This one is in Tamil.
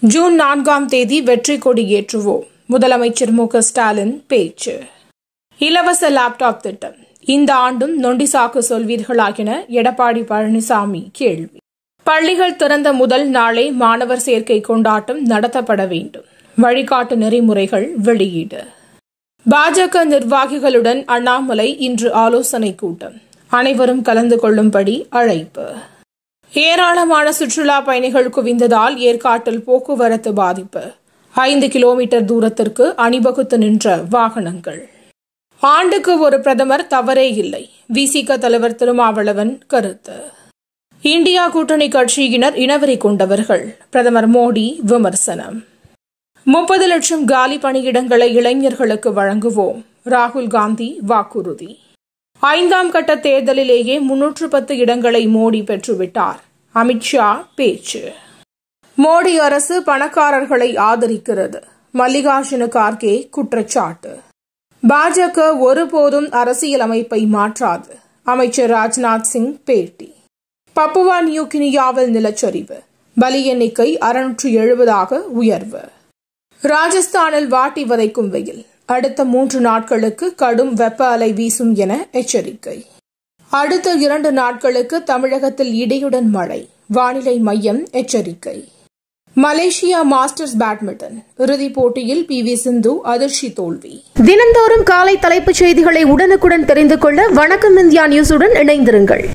ஜூன் நான்காம் தேதி வெற்றி கொடி ஏற்றுவோம் முதலமைச்சர் மு க ஸ்டாலின் பேச்சு இலவச லேப்டாப் திட்டம் இந்த ஆண்டும் நொண்டிசாக்கு சொல்வீர்களா என எடப்பாடி பழனிசாமி கேள்வி பள்ளிகள் திறந்த முதல் நாளே மாணவர் சேர்க்கை கொண்டாட்டம் நடத்தப்பட வேண்டும் வழிகாட்டு நெறிமுறைகள் வெளியீடு பாஜக நிர்வாகிகளுடன் அண்ணாமலை இன்று ஆலோசனை கூட்டம் அனைவரும் கலந்து கொள்ளும்படி அழைப்பு ஏராளமான சுற்றுலா பயணிகள் குவிந்ததால் ஏற்காட்டில் போக்குவரத்து பாதிப்பு ஐந்து கிலோமீட்டர் தூரத்திற்கு அணிவகுத்து நின்ற வாகனங்கள் ஆண்டுக்கு ஒரு பிரதமர் தவறே இல்லை விசிக தலைவர் திருமாவளவன் கருத்து இந்தியா கூட்டணி கட்சியினர் இனவெறி கொண்டவர்கள் பிரதமர் மோடி விமர்சனம் முப்பது லட்சம் காலி பணியிடங்களை இளைஞர்களுக்கு வழங்குவோம் ராகுல் காந்தி வாக்குறுதி ஐந்தாம் கட்ட தேர்தலிலேயே முன்னூற்று பத்து இடங்களை மோடி பெற்றுவிட்டார் அமித்ஷா பேச்சு மோடி அரசு பணக்காரர்களை ஆதரிக்கிறது மல்லிகார்ஜுன கார்கே குற்றச்சாட்டு பாஜக ஒருபோதும் அரசியல் அமைப்பை மாற்றாது அமைச்சர் ராஜ்நாத் சிங் பேட்டி பப்புவா நியூகினியாவில் நிலச்சரிவு பலி எண்ணிக்கை அறுநூற்று எழுபதாக உயர்வு ராஜஸ்தானில் வாட்டி வதைக்கும் வெயில் அடுத்த மூன்று நாட்களுக்கு கடும் வெப்ப அலை வீசும் என எச்சரிக்கை அடுத்த இரண்டு நாட்களுக்கு தமிழகத்தில் இடியுடன் மழை வானிலை மையம் எச்சரிக்கை மலேசியா மாஸ்டர்ஸ் பேட்மிண்டன் இறுதிப் போட்டியில் பி வி சிந்து அதிர்ச்சி தோல்வி தினந்தோறும் காலை தலைப்புச் செய்திகளை உடனுக்குடன் தெரிந்து கொள்ள வணக்கம் இந்தியா நியூஸுடன் இணைந்திருங்கள்